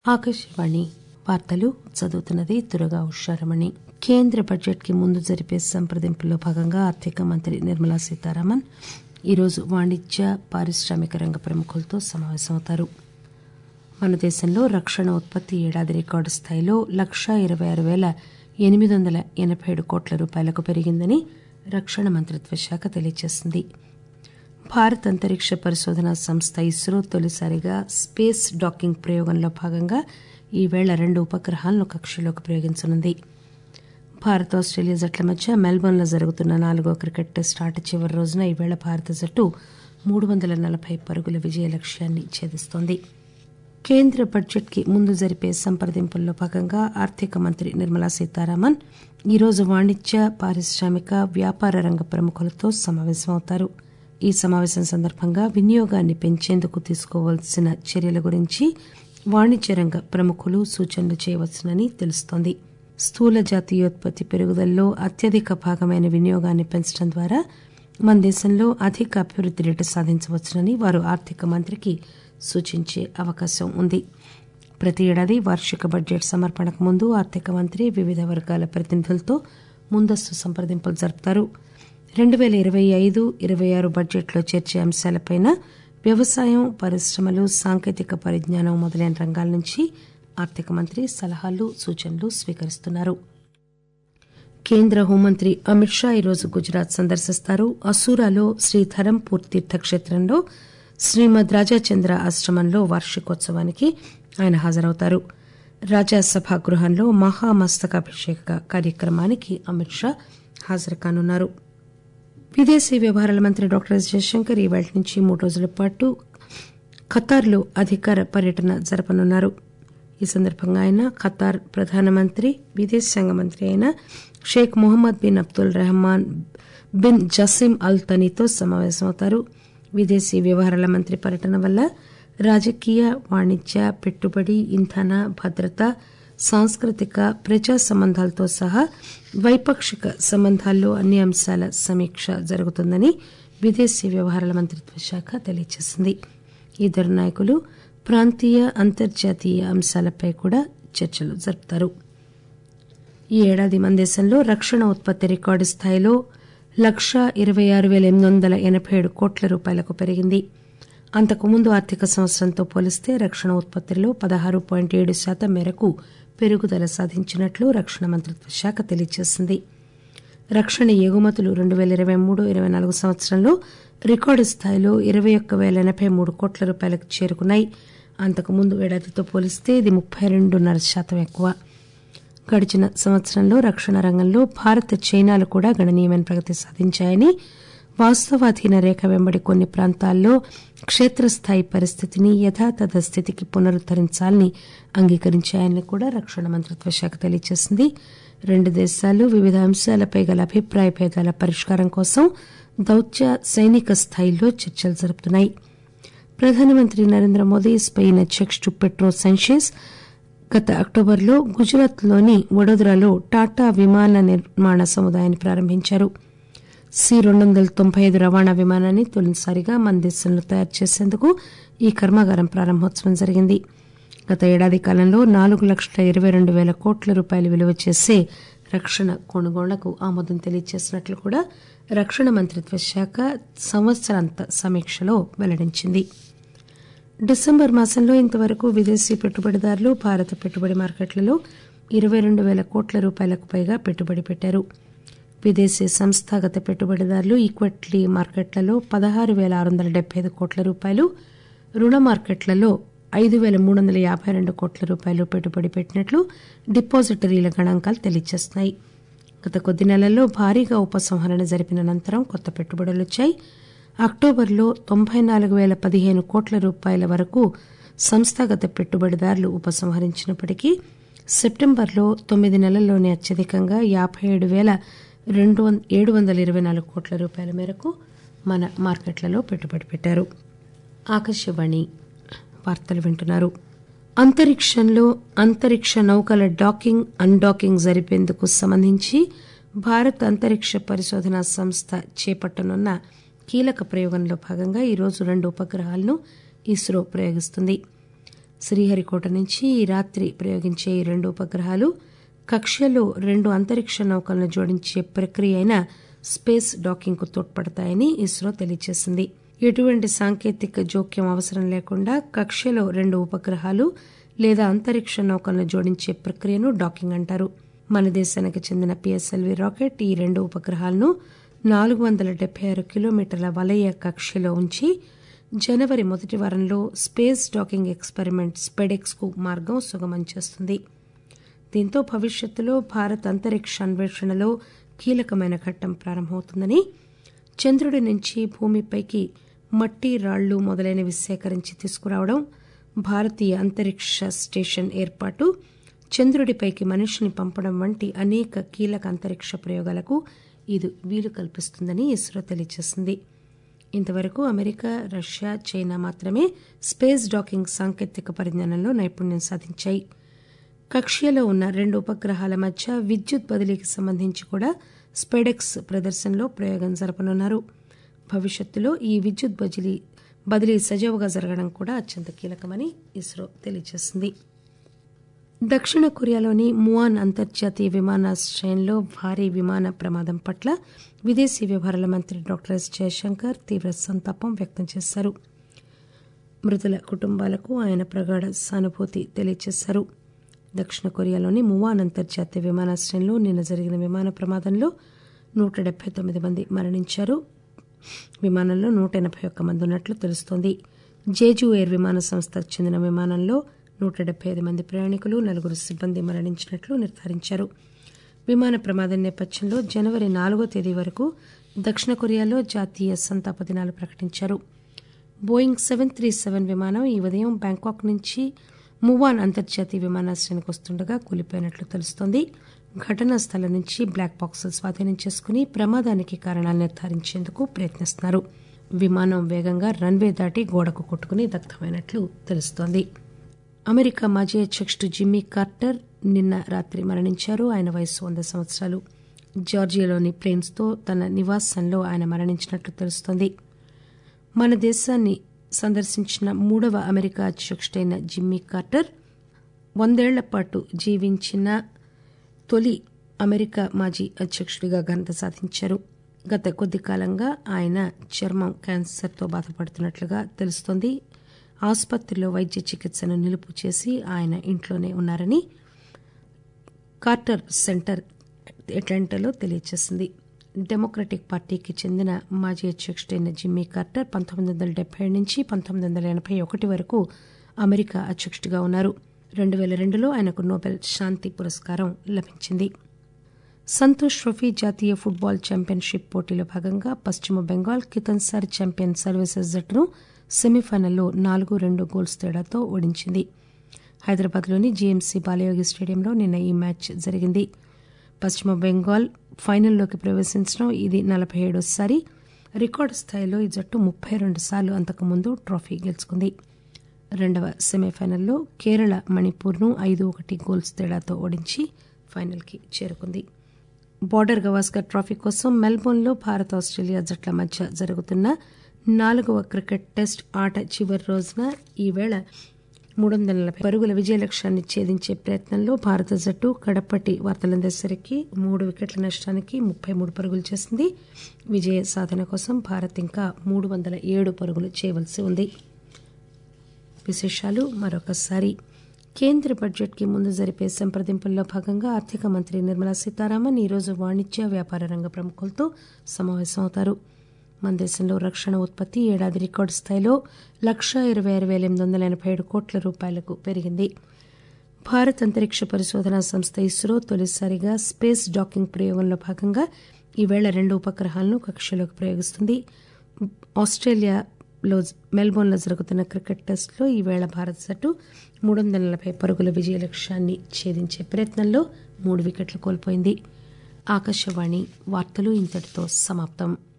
ఆకాశవాణి వార్తలు చదువుతున్నది దుర్గా ఉషారమణి కేంద్ర బడ్జెట్ కి ముందు జరిపే సంప్రదింపుల్లో భాగంగా ఆర్థిక మంత్రి నిర్మలా సీతారామన్ ఈరోజు వాణిజ్య పారిశ్రామిక రంగ ప్రముఖులతో సమావేశమవుతారు మన దేశంలో రక్షణ ఉత్పత్తి ఏడాది రికార్డు స్థాయిలో లక్షా ఇరవై ఆరు పేల ఎనిమిది వందల ఎనబై ఏడు కోట్ల రూపాయలకు పెరిగిందని రక్షణ మంత్రిత్వ శాఖ తెలియజేసింది భారత్ అంతరిక్ష పరిశోధన సంస్థ ఇస్రో తొలిసారిగా స్పేస్ డాకింగ్ ప్రయోగంలో భాగంగా ఈవేళ రెండు ఉపగ్రహాలను కక్షలోకి ప్రయోగించనుంది భారత్ ఆస్టేలియా జట్ల మధ్య మెల్బోర్న్లో జరుగుతున్న నాలుగో క్రికెట్ టెస్ట్ ఆట చివరి రోజున ఈవేళ భారత జట్టు మూడు వందల నలబై పరుగుల విజయ లక్ష్యాన్ని ఛేదిస్తోంది కేంద్ర బడ్జెట్ కి ముందు జరిపే సంప్రదింపుల్లో భాగంగా ఆర్థిక మంత్రి నిర్మలా సీతారామన్ ఈరోజు వాణిజ్య పారిశ్రామిక వ్యాపార రంగ ప్రముఖులతో సమావేశమవుతారు ఈ సమావేశం సందర్భంగా వినియోగాన్ని పెంచేందుకు తీసుకోవాల్సిన చర్యల గురించి వాణిజ్య రంగ ప్రముఖులు సూచనలు చేయవచ్చునని తెలుస్తోంది స్థూల జాతీయోత్పత్తి పెరుగుదలలో అత్యధిక భాగమైన వినియోగాన్ని పెంచడం ద్వారా మన దేశంలో అధిక అభివృద్ది రేటు సాధించవచ్చునని వారు ఆర్థిక మంత్రికి సూచించే అవకాశం ఉంది ప్రతి ఏడాది వార్షిక బడ్జెట్ సమర్పణకు ముందు ఆర్థిక మంత్రి వివిధ వర్గాల ప్రతినిధులతో ముందస్తు సంప్రదింపులు జరుపుతారు రెండు పేల ఇరవై ఐదు ఇరవై ఆరు బడ్జెట్లో చేర్చే అంశాలపైన వ్యవసాయం పరిశ్రమలు సాంకేతిక పరిజ్ఞానం మొదలైన రంగాల నుంచి ఆర్థిక మంత్రి సలహాలు సూచనలు స్వీకరిస్తున్నారు కేంద్ర హోంమంత్రి అమిత్ షా ఈరోజు గుజరాత్ సందర్శిస్తారు అసూరాలో శ్రీ ధరంపూర్ తీర్థక్షేత్రంలో శ్రీమద్ రాజాచంద్ర ఆశ్రమంలో వార్షికోత్సవానికి ఆయన హాజరవుతారు రాజాసభ గృహంలో మహామస్తకాభిషేక కార్యక్రమానికి అమిత్ షా హాజరు కానున్నారు విదేశీ వ్యవహారాల మంత్రి డాక్టర్ ఎస్ జయశంకర్ ఈ వేళ నుంచి మూడు రోజుల పాటు ఖతార్లో అధికార పర్యటన జరపనున్నారు ఈ సందర్భంగా ఆయన ఖతార్ ప్రధానమంత్రి విదేశాంగ మంత్రి అయిన Sheikh Mohammed bin Abdul Rahman bin Jassim Al తనీతో సమావేశమవుతారు విదేశీ వ్యవహారాల మంత్రి పర్యటన వల్ల రాజకీయ వాణిజ్య పెట్టుబడి ఇంధన భద్రత సాంస్కృతిక ప్రజా సంబంధాలతో సహా ద్వైపాక్షిక సంబంధాల్లో అన్ని అంశాల సమీక్ష జరుగుతుందని విదేశీ వ్యవహారాల మంత్రిత్వ శాఖ తెలియజేసింది ఇద్దరు నాయకులు ప్రాంతీయ అంతర్జాతీయ అంశాలపై కూడా చర్చలు జరుపుతారు ఈ ఏడాది మన దేశంలో రక్షణ ఉత్పత్తి రికార్డు స్థాయిలో లక్షా ఇరవై ఆరు పేల ఎనిమిది వందల ఎనబై ఏడు కోట్ల రూపాయలకు పెరిగింది అంతకుముందు ఆర్థిక సంవత్సరంతో పోలిస్తే రక్షణ ఉత్పత్తిలో పదహారు పాయింట్ ఏడు శాతం మేరకు పెరుగుదల సాధించినట్లు రక్షణ మంత్రిత్వ శాఖ తెలియజేసింది రక్షణ ఎగుమతులు రెండు పేల ఇరవై మూడు ఇరవై నాలుగు సంవత్సరంలో రికార్డు స్థాయిలో ఇరవై ఒక్క పేల ఎనబై మూడు కోట్ల రూపాయలకు చేరుకున్నాయి అంతకుముందు ఏడాదితో పోలిస్తే ఇది ముప్పై రెండున్నర శాతం ఎక్కువ గడిచిన సంవత్సరంలో రక్షణ రంగంలో భారత్ చైనాలు కూడా గణనీయమైన ప్రగతి సాధించాయని వాస్తవాధీన రేఖ వెంబడి కొన్ని ప్రాంతాల్లో క్షేత్రస్థాయి పరిస్థితిని యథాతథ స్థితికి పునరుద్దరించాలని అంగీకరించాయని కూడా రక్షణ మంత్రిత్వ శాఖ తెలియజేసింది రెండు దేశాలు వివిధ అంశాలపై గల అభిప్రాయ భేదాల పరిష్కారం కోసం దౌత్య సైనిక స్థాయిలో చర్చలు జరుపుతున్నాయి ప్రధానమంత్రి నరేంద్ర మోదీ స్పెయిన్ అధ్యకుడు పెట్రో సెన్షేస్ గత అక్టోబర్లో గుజరాత్లోని వడోదరాలో టాటా విమాన నిర్మాణ సముదాయాన్ని ప్రారంభించారు సి రెండు వందల తొంభై ఐదు రవాణా విమానాన్ని తొలిసారిగా మన దేశంలో తయారు చేసేందుకు ఈ కర్మాగారం ప్రారంభోత్సవం జరిగింది గత ఏడాది కాలంలో నాలుగు లక్షల ఇరవై రెండు పేల కోట్ల రూపాయలు విలువ చేసే రక్షణ కొనుగోళ్లకు ఆమోదం తెలియజేసినట్లు కూడా రక్షణ మంత్రిత్వ శాఖ సంవత్సరాంత సమీక్షలో వెల్లడించింది డిసెంబర్ మాసంలో ఇంతవరకు విదేశీ పెట్టుబడిదారులు భారత పెట్టుబడి మార్కెట్లలో ఇరవై రెండు పేల కోట్ల రూపాయలకు పైగా పెట్టుబడి పెట్టారు విదేశీ సంస్థాగత పెట్టుబడిదారులు ఈక్విటీ మార్కెట్లలో పదహారు పేల ఆరు వందల డెబ్బై ఐదు కోట్ల రూపాయలు రుణ మార్కెట్లలో ఐదు పేల మూడు వందల యాభై రెండు కోట్ల రూపాయలు పెట్టుబడి పెట్టినట్లు డిపాజిటరీల గణాంకాలు తెలియజేస్తున్నాయి గత కొద్ది నెలల్లో భారీగా ఉపసంహరణ జరిపిన అనంతరం కొత్త పెట్టుబడులు వచ్చాయి అక్టోబర్లో తొంభై నాలుగు పేల పదిహేను కోట్ల రూపాయల వరకు సంస్థాగత పెట్టుబడిదారులు ఉపసంహరించినప్పటికీ సెప్టెంబర్లో తొమ్మిది నెలల్లోనే అత్యధికంగా యాబై ఏడు పేల రెండు ఏడు వందల ఇరవై నాలుగు కోట్ల రూపాయల మేరకు మన మార్కెట్లలో పెట్టుబడి పెట్టారు ఆకాశవాణి వార్తలు వింటున్నారు అంతరిక్షంలో అంతరిక్ష నౌకల డాకింగ్ అన్డాకింగ్ జరిపేందుకు సంబంధించి భారత్ అంతరిక్ష పరిశోధన సంస్థ చేపట్టనున్న కీలక ప్రయోగంలో భాగంగా ఈరోజు రెండు ఉపగ్రహాలను ఇస్రో ప్రయోగిస్తుంది శ్రీహరికోట నుంచి ఈ రాత్రి ప్రయోగించే ఈ రెండు ఉపగ్రహాలు కక్ష్యలో రెండు అంతరిక్ష నౌకలను జోడించే ప్రక్రియ అయిన స్పేస్ డాకింగ్ కు తోడ్పడతాయని ఇస్రో తెలియజేసింది ఎటువంటి సాంకేతిక జోక్యం అవసరం లేకుండా కక్ష్యలో రెండు ఉపగ్రహాలు లేదా అంతరిక్ష నౌకలను జోడించే ప్రక్రియను డాకింగ్ అంటారు మన దేశానికి చెందిన పిఎస్ఎల్వి రాకెట్ ఈ రెండు ఉపగ్రహాలను నాలుగు వందల డెబ్బై ఆరు కిలోమీటర్ల వలయ కక్షలో ఉంచి జనవరి మొదటి వారంలో స్పేస్ డాకింగ్ ఎక్స్పెరిమెంట్ స్పెడెక్స్ కు మార్గం సుగమం చేస్తుంది దీంతో భవిష్యత్తులో భారత్ అంతరిక్ష అన్వేషణలో కీలకమైన ఘట్టం ప్రారంభమవుతుందని చంద్రుడి నుంచి భూమిపైకి మట్టి రాళ్లు మొదలైనవి సేకరించి తీసుకురావడం భారతీయ అంతరిక్ష స్టేషన్ ఏర్పాటు చంద్రుడిపైకి మనిషిని పంపడం వంటి అనేక కీలక అంతరిక్ష ప్రయోగాలకు ఇది వీలు కల్పిస్తుందని ఇస్రో తెలియజేసింది ఇంతవరకు అమెరికా రష్యా చైనా మాత్రమే స్పేస్ డాకింగ్ సాంకేతిక పరిజ్ఞానంలో నైపుణ్యం సాధించాయి కక్ష్యలో ఉన్న రెండు ఉపగ్రహాల మధ్య విద్యుత్ బదిలీకి సంబంధించి కూడా స్పెడెక్స్ ప్రదర్శనలో ప్రయోగం జరపనున్నారు భవిష్యత్తులో ఈ విద్యుత్ బదిలీ బదిలీ సజావుగా జరగడం కూడా అత్యంత కీలకమని ఇస్రో తెలియజేసింది దక్షిణ కొరియాలోని మువాన్ అంతర్జాతీయ విమానాశ్రయంలో భారీ విమాన ప్రమాదం పట్ల విదేశీ వ్యవహారాల మంత్రి డాక్టర్ ఎస్ జయశంకర్ తీవ్ర సంతాపం వ్యక్తం చేశారు మృతుల కుటుంబాలకు ఆయన ప్రగాఢ సానుభూతి తెలియజేశారు దక్షిణ కొరియాలోని మువాన్ అంతర్జాతీయ విమానాశ్రయంలో నిన్న జరిగిన విమాన ప్రమాదంలో నూట డెబ్బై తొమ్మిది మంది మరణించారు విమానంలో నూట ఎనభై ఒక్క మంది ఉన్నట్లు తెలుస్తోంది జేజు ఎయిర్ విమాన సంస్థకు చెందిన విమానంలో నూట డెబ్బై ఐదు మంది ప్రయాణికులు నలుగురు సిబ్బంది మరణించినట్లు నిర్ధారించారు విమాన ప్రమాదం నేపథ్యంలో జనవరి నాలుగో తేదీ వరకు దక్షిణ కొరియాలో జాతీయ సంతాప దినాలు ప్రకటించారు బోయింగ్ సెవెన్ త్రీ సెవెన్ విమానం ఈ ఉదయం బ్యాంకాక్ నుంచి మువాన్ అంతర్జాతీయ విమానాశ్రయానికి వస్తుండగా కూలిపోయినట్లు తెలుస్తోంది ఘటనా స్థలం నుంచి బ్లాక్ బాక్సులు స్వాధీనం చేసుకుని ప్రమాదానికి కారణాలు నిర్ధారించేందుకు ప్రయత్నిస్తున్నారు విమానం వేగంగా రన్వే దాటి గోడకు కొట్టుకుని దగ్ధమైనట్లు తెలుస్తోంది అమెరికా మాజీ అధ్యక్షుడు జిమ్మీ కార్టర్ నిన్న రాత్రి మరణించారు ఆయన వయసు వంద సంవత్సరాలు జార్జియాలోని ప్లేన్స్తో తన నివాసంలో ఆయన మరణించినట్లు తెలుస్తోంది మన దేశాన్ని సందర్శించిన మూడవ అమెరికా అధ్యక్షుడైన జిమ్మీ కార్టర్ వందేళ్ల పాటు జీవించిన తొలి అమెరికా మాజీ అధ్యక్షుడిగా ఘనత సాధించారు గత కొద్ది కాలంగా ఆయన చర్మం క్యాన్సర్తో బాధపడుతున్నట్లుగా తెలుస్తోంది ఆసుపత్రిలో వైద్య చికిత్సను నిలుపు చేసి ఆయన ఇంట్లోనే ఉన్నారని కార్టర్ సెంటర్ అట్లాంటాలో తెలియజేసింది డెమోక్రటిక్ పార్టీకి చెందిన మాజీ అధ్యక్షుడైన జిమ్మీ కార్టర్ పంతొమ్మిది వందల డెబ్బై నుంచి పంతొమ్మిది వందల ఎనభై ఒకటి వరకు అమెరికా అధ్యక్షుడిగా ఉన్నారు రెండు వేల రెండులో ఆయనకు నోబెల్ శాంతి పురస్కారం లభించింది సంతోష్ ట్రోఫీ జాతీయ ఫుట్బాల్ ఛాంపియన్షిప్ పోటీలో భాగంగా పశ్చిమ బెంగాల్ కితన్సారి ఛాంపియన్ సర్వీసెస్ జట్టును సెమీఫైనల్లో నాలుగు రెండు గోల్స్ తేడాతో ఓడించింది హైదరాబాద్లోని జీఎంసీ బాలయోగి స్టేడియంలో నిన్న ఈ మ్యాచ్ జరిగింది పశ్చిమ బెంగాల్ ఫైనల్లోకి ప్రవేశించడం ఇది నలభై ఏడోసారి రికార్డు స్థాయిలో ఈ జట్టు ముప్పై రెండు సార్లు అంతకుముందు ట్రోఫీ గెలుచుకుంది రెండవ సెమీఫైనల్లో కేరళ మణిపూర్ను ఐదు ఒకటి గోల్స్ తేడాతో ఓడించి ఫైనల్కి చేరుకుంది బార్డర్ గవాస్కర్ ట్రోఫీ కోసం మెల్బోర్న్లో భారత్ ఆస్ట్రేలియా జట్ల మధ్య జరుగుతున్న నాలుగవ క్రికెట్ టెస్ట్ ఆట చివరి రోజున ఈవేళ మూడు వందల నలభై పరుగుల విజయ లక్ష్యాన్ని ఛేదించే ప్రయత్నంలో భారత జట్టు కడపటి వార్తలందేసరికి మూడు వికెట్ల నష్టానికి ముప్పై మూడు పరుగులు చేసింది విజయ సాధన కోసం భారత్ ఇంకా మూడు వందల ఏడు పరుగులు చేయవలసి ఉంది విశేషాలు మరొకసారి కేంద్ర బడ్జెట్కి ముందు జరిపే సంప్రదింపుల్లో భాగంగా ఆర్థిక మంత్రి నిర్మలా సీతారామన్ ఈరోజు వాణిజ్య వ్యాపార రంగ ప్రముఖులతో సమావేశమవుతారు మన దేశంలో రక్షణ ఉత్పత్తి ఏడాది రికార్డు స్థాయిలో లక్షా ఇరవై ఆరు వేల ఎనిమిది వందల ఎనభై ఏడు కోట్ల రూపాయలకు పెరిగింది భారత్ అంతరిక్ష పరిశోధనా సంస్థ ఇస్రో తొలిసారిగా స్పేస్ డాకింగ్ ప్రయోగంలో భాగంగా ఈవేళ రెండు ఉపగ్రహాలను కక్షలోకి ప్రయోగిస్తుంది ఆస్ట్రేలియాలో మెల్బోర్న్లో జరుగుతున్న క్రికెట్ టెస్టులో ఈవేళ భారత జట్టు మూడు వందల నలభై పరుగుల విజయ లక్ష్యాన్ని ఛేదించే ప్రయత్నంలో మూడు వికెట్లు కోల్పోయింది ఆకాశవాణి వార్తలు ఇంతటితో సమాప్తం